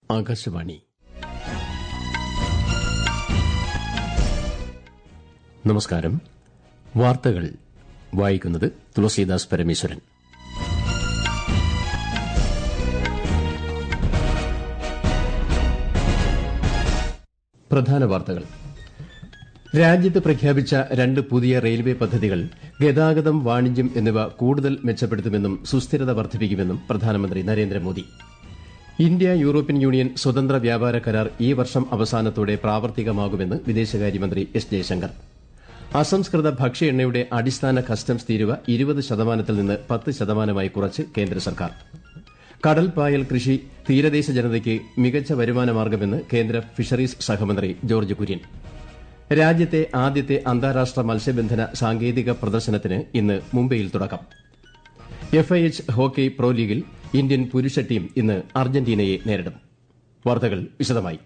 ആകാശവാണി നമസ്കാരം വാർത്തകൾ വായിക്കുന്നത് തുളസീദാസ് പരമേശ്വരൻ പ്രധാന വാർത്തകൾ രാജ്യത്ത് പ്രഖ്യാപിച്ച രണ്ട് പുതിയ റെയിൽവേ പദ്ധതികൾ ഗതാഗതം വാണിജ്യം എന്നിവ കൂടുതൽ മെച്ചപ്പെടുത്തുമെന്നും സുസ്ഥിരത വർദ്ധിപ്പിക്കുമെന്നും പ്രധാനമന്ത്രി നരേന്ദ്രമോദി ഇന്ത്യ യൂറോപ്യൻ യൂണിയൻ സ്വതന്ത്ര വ്യാപാര കരാർ ഈ വർഷം അവസാനത്തോടെ പ്രാവർത്തികമാകുമെന്ന് വിദേശകാര്യമന്ത്രി എസ് ജയശങ്കർ അസംസ്കൃത ഭക്ഷ്യ എണ്ണയുടെ അടിസ്ഥാന കസ്റ്റംസ് തീരുവ ഇരുപത് ശതമാനത്തിൽ നിന്ന് പത്ത് ശതമാനമായി കുറച്ച് കേന്ദ്ര സർക്കാർ കടൽ പായൽ കൃഷി തീരദേശ ജനതയ്ക്ക് മികച്ച വരുമാന മാർഗ്ഗമെന്ന് കേന്ദ്ര ഫിഷറീസ് സഹമന്ത്രി ജോർജ് കുര്യൻ രാജ്യത്തെ ആദ്യത്തെ അന്താരാഷ്ട്ര മത്സ്യബന്ധന സാങ്കേതിക പ്രദർശനത്തിന് ഇന്ന് മുംബൈയിൽ തുടക്കം എഫ്ഐഎച്ച് ഹോക്കി പ്രോ ലീഗിൽ ഇന്ത്യൻ പുരുഷ ടീം ഇന്ന് അർജന്റീനയെ നേരിടും വാർത്തകൾ വിശദമായി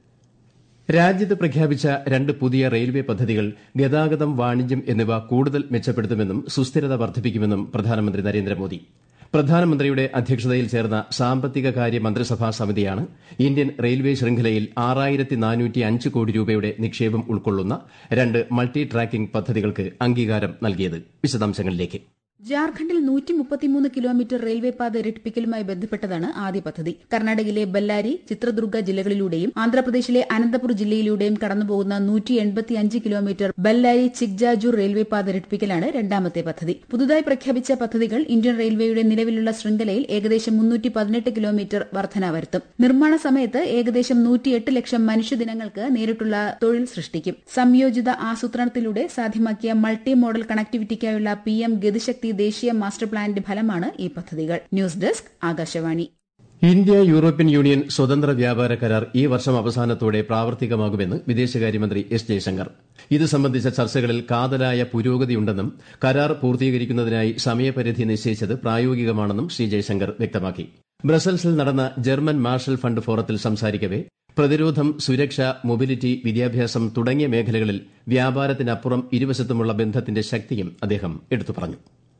രാജ്യത്ത് പ്രഖ്യാപിച്ച രണ്ട് പുതിയ റെയിൽവേ പദ്ധതികൾ ഗതാഗതം വാണിജ്യം എന്നിവ കൂടുതൽ മെച്ചപ്പെടുത്തുമെന്നും സുസ്ഥിരത വർദ്ധിപ്പിക്കുമെന്നും പ്രധാനമന്ത്രി നരേന്ദ്രമോദി പ്രധാനമന്ത്രിയുടെ അധ്യക്ഷതയിൽ ചേർന്ന സാമ്പത്തിക കാര്യ മന്ത്രിസഭാ സമിതിയാണ് ഇന്ത്യൻ റെയിൽവേ ശൃംഖലയിൽ ആറായിരത്തി നാനൂറ്റി അഞ്ച് കോടി രൂപയുടെ നിക്ഷേപം ഉൾക്കൊള്ളുന്ന രണ്ട് മൾട്ടി ട്രാക്കിംഗ് പദ്ധതികൾക്ക് അംഗീകാരം നൽകിയത് വിശദാംശങ്ങളിലേക്ക് ജാർഖണ്ഡിൽ നൂറ്റി മുപ്പത്തിമൂന്ന് കിലോമീറ്റർ റെയിൽവേ പാത ഇരട്ടിപ്പിക്കലുമായി ബന്ധപ്പെട്ടതാണ് ആദ്യ പദ്ധതി കർണാടകയിലെ ബല്ലാരി ചിത്രദുർഗ ജില്ലകളിലൂടെയും ആന്ധ്രാപ്രദേശിലെ അനന്തപുർ ജില്ലയിലൂടെയും കടന്നുപോകുന്ന നൂറ്റി എൺപത്തിയഞ്ച് കിലോമീറ്റർ ബല്ലാരി ചിക്ജാജൂർ റെയിൽവേ പാത ഇരട്ടിപ്പിക്കലാണ് രണ്ടാമത്തെ പദ്ധതി പുതുതായി പ്രഖ്യാപിച്ച പദ്ധതികൾ ഇന്ത്യൻ റെയിൽവേയുടെ നിലവിലുള്ള ശൃംഖലയിൽ ഏകദേശം മുന്നൂറ്റി പതിനെട്ട് കിലോമീറ്റർ വർധന വരുത്തും നിർമ്മാണ സമയത്ത് ഏകദേശം നൂറ്റിയെട്ട് ലക്ഷം മനുഷ്യദിനങ്ങൾക്ക് നേരിട്ടുള്ള തൊഴിൽ സൃഷ്ടിക്കും സംയോജിത ആസൂത്രണത്തിലൂടെ സാധ്യമാക്കിയ മൾട്ടി മോഡൽ കണക്ടിവിറ്റിക്കായുള്ള പി എം ഗതിശക്തി ദേശീയ മാസ്റ്റർ പ്ലാനിന്റെ ഫലമാണ് ഈ പദ്ധതികൾ news desk Akashvani India European union സ്വതന്ത്ര വ്യാപാര കരാർ ഈ വർഷം അവസാനത്തോടെ പ്രാവർത്തികമാകുമെന്ന് വിദേശകാര്യമന്ത്രി എസ് ജയശങ്കർ ഇത് സംബന്ധിച്ച ചർച്ചകളിൽ കാതലായ പുരോഗതിയുണ്ടെന്നും കരാർ പൂർത്തീകരിക്കുന്നതിനായി സമയപരിധി നിശ്ചയിച്ചത് പ്രായോഗികമാണെന്നും ശ്രീ ജയശങ്കർ വ്യക്തമാക്കി ബ്രസൽസിൽ നടന്ന ജർമ്മൻ മാർഷൽ ഫണ്ട് ഫോറത്തിൽ സംസാരിക്കവെ പ്രതിരോധം സുരക്ഷ മൊബിലിറ്റി വിദ്യാഭ്യാസം തുടങ്ങിയ മേഖലകളിൽ വ്യാപാരത്തിനപ്പുറം ഇരുവശത്തുമുള്ള ബന്ധത്തിന്റെ ശക്തിയും അദ്ദേഹം എടുത്തു പറഞ്ഞു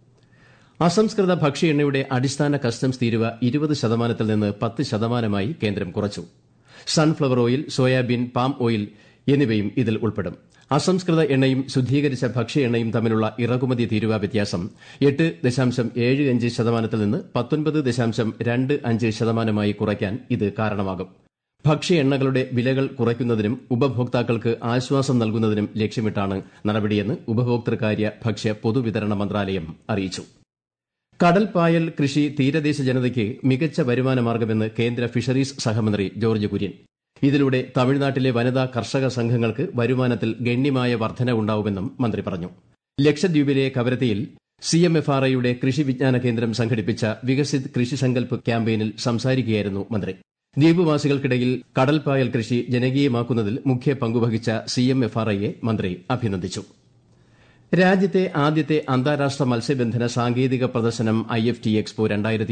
അസംസ്കൃത ഭക്ഷ്യ എണ്ണയുടെ അടിസ്ഥാന കസ്റ്റംസ് തീരുവ ഇരുപത് ശതമാനത്തിൽ നിന്ന് പത്ത് ശതമാനമായി കേന്ദ്രം കുറച്ചു sunflower oil soybean palm oil എന്നിവയും ഇതിൽ ഉൾപ്പെടും അസംസ്കൃത എണ്ണയും ശുദ്ധീകരിച്ച ഭക്ഷ്യ എണ്ണയും തമ്മിലുള്ള ഇറക്കുമതി തീരുവ വ്യത്യാസം എട്ട് ദശാംശം ഏഴ് അഞ്ച് ശതമാനത്തിൽ നിന്ന് പത്തൊൻപത് ദശാംശം രണ്ട് അഞ്ച് ശതമാനമായി കുറയ്ക്കാൻ ഇത് കാരണമാകും ഭക്ഷ്യ എണ്ണകളുടെ വിലകൾ കുറയ്ക്കുന്നതിനും ഉപഭോക്താക്കൾക്ക് ആശ്വാസം നൽകുന്നതിനും ലക്ഷ്യമിട്ടാണ് നടപടിയെന്ന് ഉപഭോക്തൃകാര്യ ഭക്ഷ്യ പൊതുവിതരണ മന്ത്രാലയം അറിയിച്ചു കടൽ പായൽ കൃഷി തീരദേശ ജനതയ്ക്ക് മികച്ച വരുമാന മാർഗ്ഗമെന്ന് കേന്ദ്ര ഫിഷറീസ് സഹമന്ത്രി ജോർജ് കുര്യൻ ഇതിലൂടെ തമിഴ്നാട്ടിലെ വനിതാ കർഷക സംഘങ്ങൾക്ക് വരുമാനത്തിൽ ഗണ്യമായ വർധന ഉണ്ടാവുമെന്നും മന്ത്രി പറഞ്ഞു ലക്ഷദ്വീപിലെ കവരത്തിയിൽ സിഎംഎഫ്ആർഐയുടെ കൃഷി വിജ്ഞാന കേന്ദ്രം സംഘടിപ്പിച്ച വികസിത് കൃഷി സങ്കല്പ് ക്യാമ്പയിനിൽ സംസാരിക്കുകയായിരുന്നു മന്ത്രി ദ്വീപുവാസികൾക്കിടയിൽ കടൽപ്പായൽ കൃഷി ജനകീയമാക്കുന്നതിൽ മുഖ്യ പങ്കുവഹിച്ച സിഎംഎഫ്ആർഐയെ മന്ത്രി അഭിനന്ദിച്ചു രാജ്യത്തെ ആദ്യത്തെ അന്താരാഷ്ട്ര മത്സ്യബന്ധന സാങ്കേതിക പ്രദർശനം ഐ എഫ് ടി എക്സ്പോ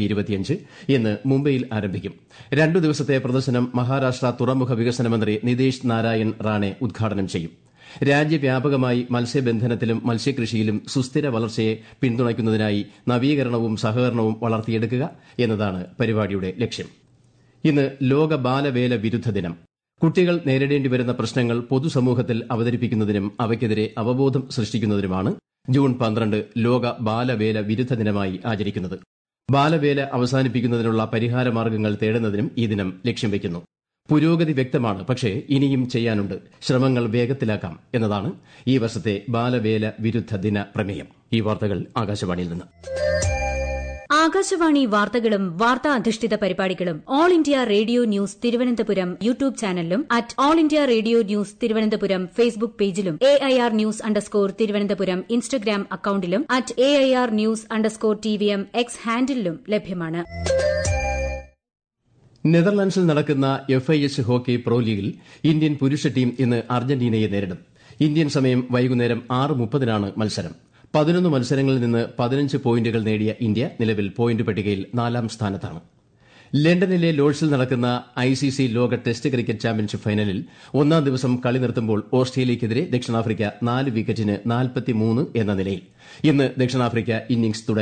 ഇന്ന് മുംബൈയിൽ ആരംഭിക്കും രണ്ടു ദിവസത്തെ പ്രദർശനം മഹാരാഷ്ട്ര തുറമുഖ വികസന മന്ത്രി നിതേഷ് നാരായൺ റാണെ ഉദ്ഘാടനം ചെയ്യും രാജ്യവ്യാപകമായി മത്സ്യബന്ധനത്തിലും മത്സ്യകൃഷിയിലും സുസ്ഥിര വളർച്ചയെ പിന്തുണയ്ക്കുന്നതിനായി നവീകരണവും സഹകരണവും വളർത്തിയെടുക്കുക എന്നതാണ് പരിപാടിയുടെ ലക്ഷ്യം ഇന്ന് ലോക ബാലവേല വിരുദ്ധ ദിനം കുട്ടികൾ നേരിടേണ്ടി വരുന്ന പ്രശ്നങ്ങൾ പൊതുസമൂഹത്തിൽ അവതരിപ്പിക്കുന്നതിനും അവയ്ക്കെതിരെ അവബോധം സൃഷ്ടിക്കുന്നതിനുമാണ് ജൂൺ പന്ത്രണ്ട് ലോക ബാലവേല വിരുദ്ധ ദിനമായി ആചരിക്കുന്നത് ബാലവേല അവസാനിപ്പിക്കുന്നതിനുള്ള പരിഹാര മാർഗ്ഗങ്ങൾ തേടുന്നതിനും ഈ ദിനം ലക്ഷ്യം വയ്ക്കുന്നു പുരോഗതി വ്യക്തമാണ് പക്ഷേ ഇനിയും ചെയ്യാനുണ്ട് ശ്രമങ്ങൾ വേഗത്തിലാക്കാം എന്നതാണ് ഈ വർഷത്തെ ബാലവേല വിരുദ്ധ ദിന പ്രമേയം ഈ വാർത്തകൾ ആകാശവാണിയിൽ നിന്ന് ആകാശവാണി വാർത്തകളും വാർത്താ അധിഷ്ഠിത പരിപാടികളും all India radio news Thiruvananthapuram YouTube ചാനലിലും at all India radio news Thiruvananthapuram Facebook പേജിലും A I R news underscore Thiruvananthapuram Instagram അക്കൌണ്ടിലും at A I R news underscore T V M X ഹാൻഡിലും ലഭ്യമാണ് നെതർലാൻഡ്സിൽ നടക്കുന്ന F I H hockey pro ലീഗിൽ Indian പുരുഷ team ഇന്ന് അർജന്റീനയെ നേരിടും ഇന്ത്യൻ സമയം വൈകുന്നേരം ആറ് മുപ്പതിനാണ് മത്സരം പതിനൊന്ന് മത്സരങ്ങളിൽ നിന്ന് പതിനഞ്ച് പോയിന്റുകൾ നേടിയ ഇന്ത്യ നിലവിൽ പോയിന്റ് പട്ടികയിൽ നാലാം സ്ഥാനത്താണ് ലണ്ടനിലെ ലോഡ്സിൽ നടക്കുന്ന ഐ സി സി ലോക ടെസ്റ്റ് ക്രിക്കറ്റ് ചാമ്പ്യൻഷിപ്പ് ഫൈനലിൽ ഒന്നാം ദിവസം കളി നിർത്തുമ്പോൾ ഓസ്ട്രേലിയയ്ക്കെതിരെ ദക്ഷിണാഫ്രിക്ക നാല് വിക്കറ്റിന് എന്ന നിലയിൽ ഇന്ന് ദക്ഷിണാഫ്രിക്ക ഇന്നിംഗ്സ് തുടരും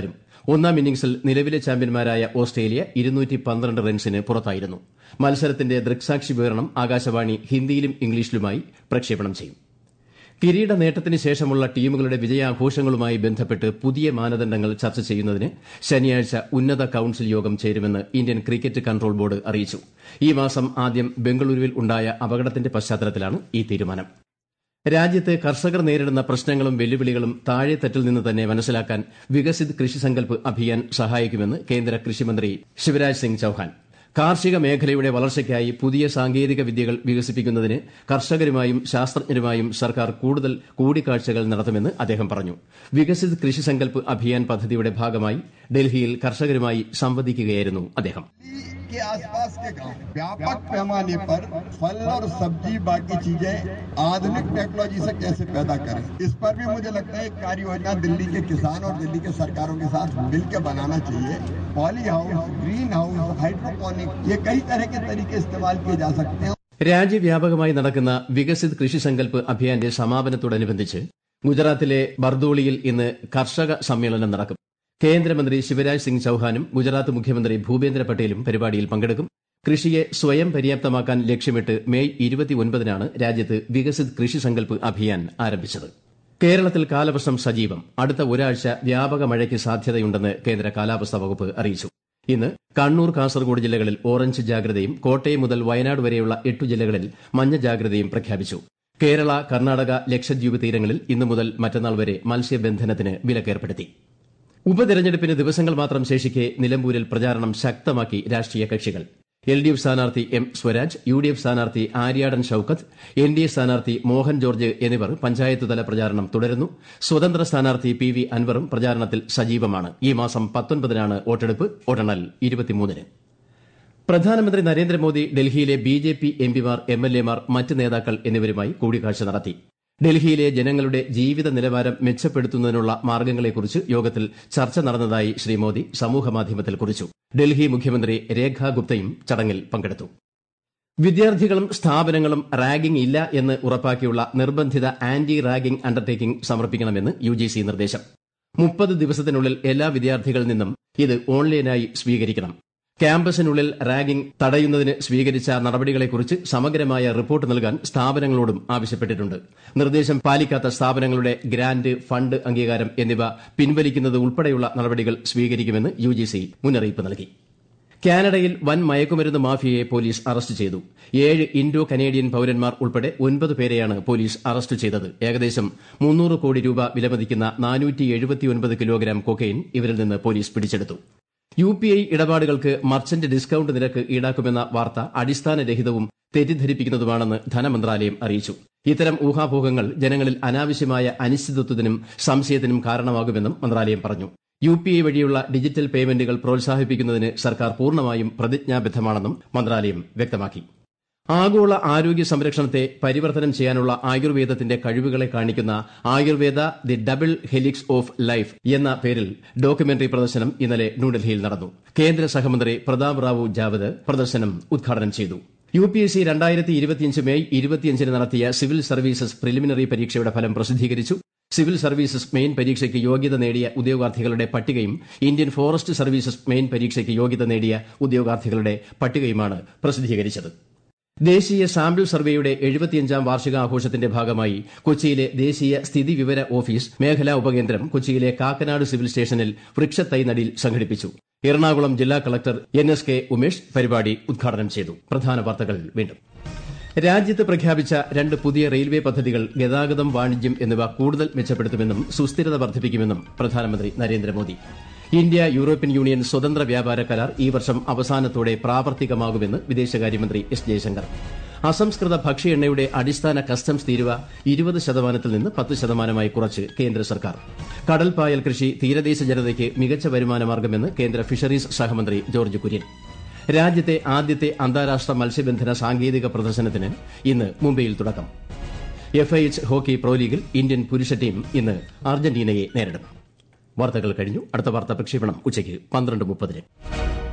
ഒന്നാം ഇന്നിംഗ്സിൽ നിലവിലെ ചാമ്പ്യന്മാരായ ഓസ്ട്രേലിയ ഇരുന്നൂറ്റി പന്ത്രണ്ട് റൺസിന് പുറത്തായിരുന്നു മത്സരത്തിന്റെ ദൃക്സാക്ഷി വിവരണം ആകാശവാണി ഹിന്ദിയിലും ഇംഗ്ലീഷിലുമായി പ്രക്ഷേപണം ചെയ്യും കിരീട നേട്ടത്തിന് ശേഷമുള്ള ടീമുകളുടെ വിജയാഘോഷങ്ങളുമായി ബന്ധപ്പെട്ട് പുതിയ മാനദണ്ഡങ്ങൾ ചർച്ച ചെയ്യുന്നതിന് ശനിയാഴ്ച ഉന്നത കൌൺസിൽ യോഗം ചേരുമെന്ന് ഇന്ത്യൻ ക്രിക്കറ്റ് കൺട്രോൾ ബോർഡ് അറിയിച്ചു ഈ മാസം ആദ്യം ബംഗളൂരുവിൽ ഉണ്ടായ അപകടത്തിന്റെ പശ്ചാത്തലത്തിലാണ് ഈ തീരുമാനം രാജ്യത്ത് കർഷകർ നേരിടുന്ന പ്രശ്നങ്ങളും വെല്ലുവിളികളും താഴെത്തട്ടിൽ നിന്ന് തന്നെ മനസ്സിലാക്കാൻ വികസിത് കൃഷി സങ്കല്പ് അഭിയാൻ സഹായിക്കുമെന്ന് കേന്ദ്ര കൃഷിമന്ത്രി ശിവരാജ് സിംഗ് ചൌഹാൻ കാർഷിക മേഖലയുടെ വളർച്ചയ്ക്കായി പുതിയ സാങ്കേതിക വിദ്യകൾ വികസിപ്പിക്കുന്നതിന് കർഷകരുമായും ശാസ്ത്രജ്ഞരുമായും സർക്കാർ കൂടുതൽ കൂടിക്കാഴ്ചകൾ നടത്തുമെന്ന് അദ്ദേഹം പറഞ്ഞു വികസിത് കൃഷി സങ്കല്പ് അഭിയാൻ പദ്ധതിയുടെ ഭാഗമായി ഡൽഹിയിൽ കർഷകരുമായി സംവദിക്കുകയായിരുന്നു അദ്ദേഹം के आसपास के गांव व्यापक पैमाने पर फल और सब्जी बाकी चीजें आधुनिक टेक्नोलॉजी से कैसे पैदा करें इस पर भी मुझे लगता है एक कार्य योजना दिल्ली के किसान और दिल्ली के सरकारों के साथ मिलकर बनाना चाहिए poly house green house hydroponic ये कई तरह के तरीके इस्तेमाल किए जा सकते हैं രാജ്യവ്യാപകമായി നടക്കുന്ന വികസിത് കൃഷി സങ്കല്പ് അഭിയാന്റെ സമാപനത്തോടനുബന്ധിച്ച് ഗുജറാത്തിലെ ബർദോളിയിൽ ഇന്ന് കർഷക സമ്മേളനം നടക്കും കേന്ദ്രമന്ത്രി ശിവരാജ് സിംഗ് ചൌഹാനും ഗുജറാത്ത് മുഖ്യമന്ത്രി ഭൂപേന്ദ്ര പട്ടേലും പരിപാടിയിൽ പങ്കെടുക്കും കൃഷിയെ സ്വയം പര്യാപ്തമാക്കാൻ ലക്ഷ്യമിട്ട് മെയ് ഇരുപത്തിയൊൻപതിനാണ് രാജ്യത്ത് വികസിത് കൃഷി സങ്കല്പ് അഭിയാൻ ആരംഭിച്ചത് കേരളത്തിൽ കാലവർഷം സജീവം അടുത്ത ഒരാഴ്ച വ്യാപക മഴയ്ക്ക് സാധ്യതയുണ്ടെന്ന് കേന്ദ്ര കാലാവസ്ഥാ വകുപ്പ് അറിയിച്ചു ഇന്ന് കണ്ണൂർ കാസർഗോഡ് ജില്ലകളിൽ ഓറഞ്ച് ജാഗ്രതയും കോട്ടയം മുതൽ വയനാട് വരെയുള്ള എട്ടു ജില്ലകളിൽ മഞ്ഞ ജാഗ്രതയും പ്രഖ്യാപിച്ചു കേരള കർണാടക ലക്ഷദ്വീപ് തീരങ്ങളിൽ ഇന്നു മുതൽ മറ്റന്നാൾ വരെ മത്സ്യബന്ധനത്തിന് വിലക്കേർപ്പെടുത്തി ഉപതെരഞ്ഞെടുപ്പിന് ദിവസങ്ങൾ മാത്രം ശേഷിക്കെ നിലമ്പൂരിൽ പ്രചാരണം ശക്തമാക്കി രാഷ്ട്രീയ കക്ഷികൾ എൽ ഡി എഫ് സ്ഥാനാർത്ഥി M Swaraj U D F സ്ഥാനാർത്ഥി Aryadan Shoukath N D A സ്ഥാനാർത്ഥി മോഹൻ ജോർജ് എന്നിവർ പഞ്ചായത്ത് തല പ്രചാരണം തുടരുന്നു സ്വതന്ത്ര സ്ഥാനാർത്ഥി പി വി അൻവറും പ്രചാരണത്തിൽ സജീവമാണ് ഈ മാസം പത്തൊൻപതിനാണ് വോട്ടെടുപ്പ് വോട്ടെണ്ണൽ ഇരുപത്തിമൂന്നിന് പ്രധാനമന്ത്രി നരേന്ദ്രമോദി ഡൽഹിയിലെ ബി ജെ പി എംപിമാർ എം എൽ എമാർ മറ്റ് നേതാക്കൾ എന്നിവരുമായി കൂടിക്കാഴ്ച നടത്തി ഡൽഹിയിലെ ജനങ്ങളുടെ ജീവിത നിലവാരം മെച്ചപ്പെടുത്തുന്നതിനുള്ള മാർഗ്ഗങ്ങളെക്കുറിച്ച് യോഗത്തിൽ ചർച്ച നടന്നതായി ശ്രീ മോദി സമൂഹമാധ്യമത്തിൽ കുറിച്ചു ഡൽഹി മുഖ്യമന്ത്രി രേഖ ഗുപ്തയും ചടങ്ങിൽ പങ്കെടുത്തു വിദ്യാർത്ഥികളും സ്ഥാപനങ്ങളും റാഗിംഗ് ഇല്ല എന്ന് ഉറപ്പാക്കിയുള്ള നിർബന്ധിത ആന്റി റാഗിംഗ് അണ്ടർടേക്കിംഗ് സമർപ്പിക്കണമെന്ന് യുജിസി നിർദ്ദേശം മുപ്പത് ദിവസത്തിനുള്ളിൽ എല്ലാ വിദ്യാർത്ഥികളിൽ നിന്നും ഇത് ഓൺലൈനായി സ്വീകരിക്കണം ക്യാമ്പസിനുള്ളിൽ റാഗിംഗ് തടയുന്നതിന് സ്വീകരിച്ച നടപടികളെക്കുറിച്ച് സമഗ്രമായ റിപ്പോർട്ട് നൽകാൻ സ്ഥാപനങ്ങളോടും ആവശ്യപ്പെട്ടിട്ടുണ്ട് നിർദ്ദേശം പാലിക്കാത്ത സ്ഥാപനങ്ങളുടെ ഗ്രാന്റ് ഫണ്ട് അംഗീകാരം എന്നിവ പിൻവലിക്കുന്നത് ഉൾപ്പെടെയുള്ള നടപടികൾ സ്വീകരിക്കുമെന്ന് യുജിസി മുന്നറിയിപ്പ് നൽകി കാനഡയിൽ വൻ മയക്കുമരുന്ന് മാഫിയയെ പോലീസ് അറസ്റ്റ് ചെയ്തു ഏഴ് ഇൻഡോ കനേഡിയൻ പൌരന്മാർ ഉൾപ്പെടെ ഒൻപത് പേരെയാണ് പോലീസ് അറസ്റ്റ് ചെയ്തത് ഏകദേശം മുന്നൂറ് കോടി രൂപ വിലമതിക്കുന്ന നാനൂറ്റി കിലോഗ്രാം കൊക്കൈൻ ഇവരിൽ നിന്ന് പോലീസ് പിടിച്ചെടുത്തു യു പി ഐ ഇടപാടുകൾക്ക് മർച്ചന്റ് ഡിസ്കൌണ്ട് നിരക്ക് ഈടാക്കുമെന്ന വാർത്ത അടിസ്ഥാനരഹിതവും തെറ്റിദ്ധരിപ്പിക്കുന്നതുമാണെന്ന് ധനമന്ത്രാലയം അറിയിച്ചു ഇത്തരം ഊഹാപോഹങ്ങൾ ജനങ്ങളിൽ അനാവശ്യമായ അനിശ്ചിതത്വത്തിനും സംശയത്തിനും കാരണമാകുമെന്നും മന്ത്രാലയം പറഞ്ഞു യു പി ഐ വഴിയുള്ള ഡിജിറ്റൽ പേയ്മെന്റുകൾ പ്രോത്സാഹിപ്പിക്കുന്നതിന് സർക്കാർ പൂർണ്ണമായും പ്രതിജ്ഞാബദ്ധമാണെന്നും മന്ത്രാലയം വ്യക്തമാക്കി ആഗോള ആരോഗ്യ സംരക്ഷണത്തെ പരിവർത്തനം ചെയ്യാനുള്ള ആയുർവേദത്തിന്റെ കഴിവുകളെ കാണിക്കുന്ന Ayurveda the double helix of life എന്ന പേരിൽ ഡോക്യുമെന്ററി പ്രദർശനം ഇന്നലെ ന്യൂഡൽഹിയിൽ നടന്നു കേന്ദ്ര സഹമന്ത്രി പ്രതാപ് റാവു ജാവദ് പ്രദർശനം ഉദ്ഘാടനം ചെയ്തു യു പി എസ് സി രണ്ടായിരത്തി ഇരുപത്തിയഞ്ച് മെയ് ഇരുപത്തിയഞ്ചിന് നടത്തിയ സിവിൽ സർവീസസ് പ്രിലിമിനറി പരീക്ഷയുടെ ഫലം പ്രസിദ്ധീകരിച്ചു സിവിൽ സർവീസസ് മെയിൻ പരീക്ഷയ്ക്ക് യോഗ്യത നേടിയ ഉദ്യോഗാർത്ഥികളുടെ പട്ടികയും ഇന്ത്യൻ ഫോറസ്റ്റ് സർവീസസ് മെയിൻ പരീക്ഷയ്ക്ക് യോഗ്യത നേടിയ ഉദ്യോഗാർത്ഥികളുടെ പട്ടികയുമാണ് പ്രസിദ്ധീകരിച്ചത് ദേശീയ സാമ്പിൾ സർവേയുടെ എഴുപത്തിയഞ്ചാം വാർഷികാഘോഷത്തിന്റെ ഭാഗമായി കൊച്ചിയിലെ ദേശീയ സ്ഥിതിവിവര ഓഫീസ് മേഖലാ ഉപകേന്ദ്രം കൊച്ചിയിലെ കാക്കനാട് സിവിൽ സ്റ്റേഷനിൽ വൃക്ഷത്തൈ നടിയിൽ സംഘടിപ്പിച്ചു എറണാകുളം ജില്ലാ collector N S K Umesh പരിപാടി ഉദ്ഘാടനം ചെയ്തു പ്രധാന വാർത്തകൾ വീണ്ടും രാജ്യത്ത് പ്രഖ്യാപിച്ച രണ്ട് പുതിയ റെയിൽവേ പദ്ധതികൾ ഗതാഗതം വാണിജ്യം എന്നിവ കൂടുതൽ മെച്ചപ്പെടുത്തുമെന്നും സുസ്ഥിരത വർദ്ധിപ്പിക്കുമെന്നും പ്രധാനമന്ത്രി നരേന്ദ്രമോദി ഇന്ത്യ യൂറോപ്യൻ യൂണിയൻ സ്വതന്ത്ര വ്യാപാര കരാർ ഈ വർഷം അവസാനത്തോടെ പ്രാവർത്തികമാകുമെന്ന് വിദേശകാര്യമന്ത്രി എസ് ജയശങ്കർ അസംസ്കൃത ഭക്ഷ്യ എണ്ണയുടെ അടിസ്ഥാന കസ്റ്റംസ് തീരുവ ഇരുപത് ശതമാനത്തിൽ നിന്ന് പത്ത് ശതമാനമായി കുറച്ച് കേന്ദ്ര സർക്കാർ കടൽപ്പായൽ കൃഷി തീരദേശ ജനതയ്ക്ക് മികച്ച വരുമാന മാർഗ്ഗമെന്ന് കേന്ദ്ര ഫിഷറീസ് സഹമന്ത്രി ജോർജ് കുര്യൻ രാജ്യത്തെ ആദ്യത്തെ അന്താരാഷ്ട്ര മത്സ്യബന്ധന സാങ്കേതിക പ്രദർശനത്തിന് ഇന്ന് മുംബൈയിൽ തുടക്കം എഫ്ഐഎച്ച് ഹോക്കി പ്രോ ലീഗിൽ ഇന്ത്യൻ പുരുഷ ടീം ഇന്ന് അർജന്റീനയെ നേരിടും വാർത്തകൾ കഴിഞ്ഞു അടുത്ത വാർത്താ പ്രക്ഷേപണം ഉച്ചയ്ക്ക് പന്ത്രണ്ട് മുപ്പതിന്